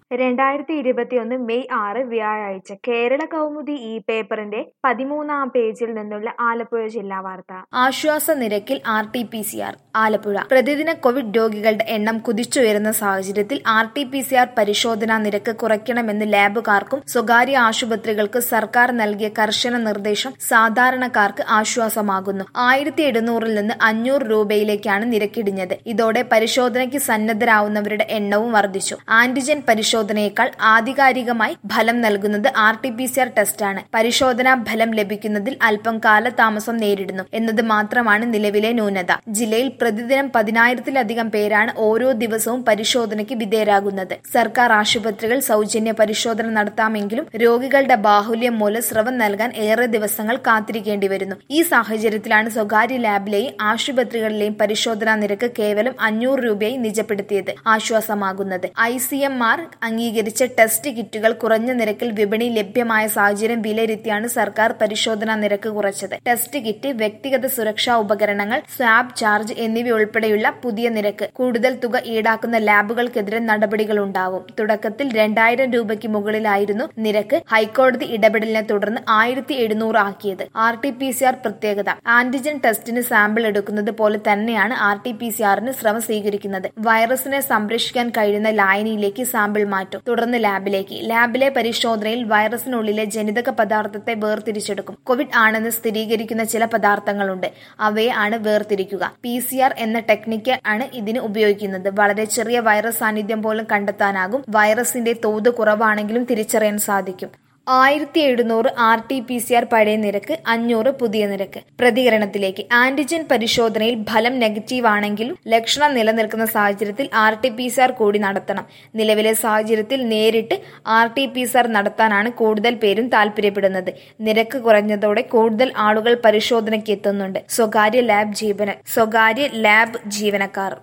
രണ്ടായിരത്തി ഇരുപത്തിയൊന്ന് മെയ് ആറ് വ്യാഴാഴ്ച കേരള കൗമുദി ഈ പേപ്പറിന്റെ പതിമൂന്നാം പേജിൽ നിന്നുള്ള ആലപ്പുഴ ജില്ലാ വാർത്ത ആശ്വാസ നിരക്കിൽ R T P C R Alappuzha പ്രതിദിന കോവിഡ് രോഗികളുടെ എണ്ണം കുതിച്ചുയരുന്ന സാഹചര്യത്തിൽ R T P C R പരിശോധനാ നിരക്ക് കുറയ്ക്കണമെന്ന് ലാബുകാർക്കും സ്വകാര്യ ആശുപത്രികൾക്ക് സർക്കാർ നൽകിയ കർശന നിർദ്ദേശം സാധാരണക്കാർക്ക് ആശ്വാസമാകുന്നു ആയിരത്തി എഴുന്നൂറിൽ നിന്ന് അഞ്ഞൂറ് രൂപയിലേക്കാണ് നിരക്കിടിഞ്ഞത് ഇതോടെ പരിശോധനയ്ക്ക് സന്നദ്ധരാവുന്നവരുടെ എണ്ണവും വർദ്ധിച്ചു ആന്റിജൻ പരിശോധനയേക്കാൾ ആധികാരികമായി ഫലം നൽകുന്നത് R T P C R ടെസ്റ്റാണ് പരിശോധനാ ഫലം ലഭിക്കുന്നതിൽ അല്പം കാലതാമസം നേരിടുന്നു എന്നത് മാത്രമാണ് നിലവിലെ ന്യൂനത ജില്ലയിൽ പ്രതിദിനം പതിനായിരത്തിലധികം പേരാണ് ഓരോ ദിവസവും പരിശോധനയ്ക്ക് വിധേയരാകുന്നത് സർക്കാർ ആശുപത്രികൾ സൗജന്യ പരിശോധന നടത്താമെങ്കിലും രോഗികളുടെ ബാഹുല്യം മൂലം സ്രവം നൽകാൻ ഏറെ ദിവസങ്ങൾ കാത്തിരിക്കേണ്ടി വരുന്നു ഈ സാഹചര്യത്തിലാണ് സ്വകാര്യ ലാബിലെയും ആശുപത്രികളിലെയും പരിശോധനാ നിരക്ക് കേവലം അഞ്ഞൂറ് രൂപയായി നിജപ്പെടുത്തിയത് ആശ്വാസമാകുന്നത് ഐ സി എം ആർ അംഗീകരിച്ച ടെസ്റ്റ് കിറ്റുകൾ കുറഞ്ഞ നിരക്കിൽ വിപണി ലഭ്യമായ സാഹചര്യം വിലയിരുത്തിയാണ് സർക്കാർ പരിശോധനാ നിരക്ക് കുറച്ചത് ടെസ്റ്റ് കിറ്റ് വ്യക്തിഗത സുരക്ഷാ ഉപകരണങ്ങൾ സ്വാബ് ചാർജ് എന്നിവയുൾപ്പെടെയുള്ള പുതിയ നിരക്ക് കൂടുതൽ തുക ഈടാക്കുന്ന ലാബുകൾക്കെതിരെ നടപടികളുണ്ടാവും തുടക്കത്തിൽ രണ്ടായിരം രൂപയ്ക്ക് മുകളിലായിരുന്നു നിരക്ക് ഹൈക്കോടതി ഇടപെടലിനെ തുടർന്ന് ആയിരത്തി എഴുന്നൂറ് ആക്കിയത് R T P C R പ്രത്യേകത ആന്റിജൻ ടെസ്റ്റിന് സാമ്പിൾ എടുക്കുന്നത് പോലെ തന്നെയാണ് ആർ ടി പി സി ആറിന് ശ്രമം സ്വീകരിക്കുന്നത് വൈറസിനെ സംരക്ഷിക്കാൻ കഴിയുന്ന ലായനിയിലേക്ക് സാമ്പിൾ മാറ്റും തുടർന്ന് ലാബിലേക്ക് ലാബിലെ പരിശോധനയിൽ വൈറസിനുള്ളിലെ ജനിതക പദാർത്ഥത്തെ വേർതിരിച്ചെടുക്കും കോവിഡ് ആണെന്ന് സ്ഥിരീകരിക്കുന്ന ചില പദാർത്ഥങ്ങളുണ്ട് അവയെ ആണ് വേർതിരിക്കുക പി സി ആർ എന്ന ടെക്നിക്ക് ആണ് ഇതിന് ഉപയോഗിക്കുന്നത് വളരെ ചെറിയ വൈറസ് സാന്നിധ്യം പോലും കണ്ടെത്താനാകും വൈറസിന്റെ തോത് കുറവാണെങ്കിലും തിരിച്ചറിയാൻ സാധിക്കും ആയിരത്തി എഴുന്നൂറ് R T P C R പഴയ നിരക്ക് അഞ്ഞൂറ് പുതിയ നിരക്ക് പ്രതികരണത്തിലേക്ക് ആന്റിജൻ പരിശോധനയിൽ ഫലം നെഗറ്റീവ് ആണെങ്കിലും ലക്ഷണം നിലനിൽക്കുന്ന സാഹചര്യത്തിൽ R T P C R കൂടി നടത്തണം നിലവിലെ സാഹചര്യത്തിൽ നേരിട്ട് R T P C R നടത്താനാണ് കൂടുതൽ പേരും താല്പര്യപ്പെടുന്നത് നിരക്ക് കുറഞ്ഞതോടെ കൂടുതൽ ആളുകൾ പരിശോധനയ്ക്ക് എത്തുന്നുണ്ട് സ്വകാര്യ ലാബ് ജീവന സ്വകാര്യ ലാബ് ജീവനക്കാർ